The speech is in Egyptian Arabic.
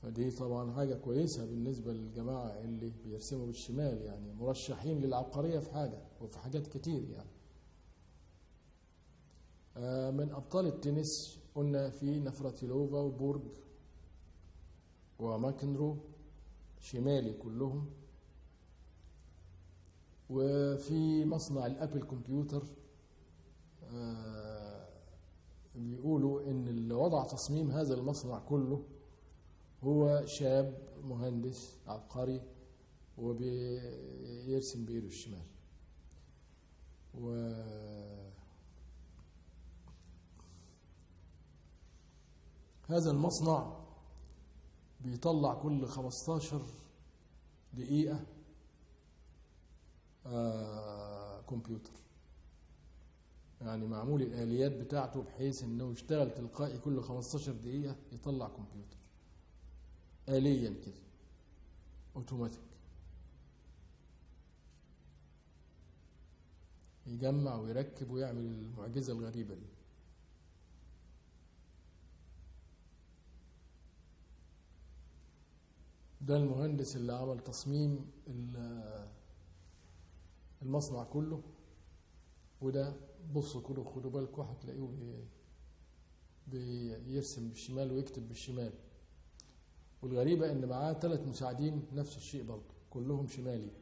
فدي طبعا حاجة كويسة بالنسبة للجماعة اللي بيرسموا بالشمال يعني مرشحين للعبقرية في حاجة وفي حاجات كتير يعني آه، من أبطال التنس قلنا في نفراتيلوفا وبورج وماكنرو شمالي كلهم وفي مصنع الأبل كمبيوتر آه، بيقولوا إن اللي وضع تصميم هذا المصنع كله هو شاب مهندس عبقري وبيرسم بإيده الشمال و هذا المصنع بيطلع كل 15 دقيقة آه كمبيوتر يعني معمول الآليات بتاعته بحيث انه يشتغل تلقائي كل 15 دقيقة يطلع كمبيوتر آليا كده اوتوماتيك يجمع ويركب ويعمل المعجزة الغريبة دي ده المهندس اللي عمل تصميم ال- المصنع كله وده بصوا كده خدوا بالكم هتلاقوه بي- بيرسم بالشمال ويكتب بالشمال والغريبة إن معاه ثلاث مساعدين نفس الشيء برضه كلهم شمالي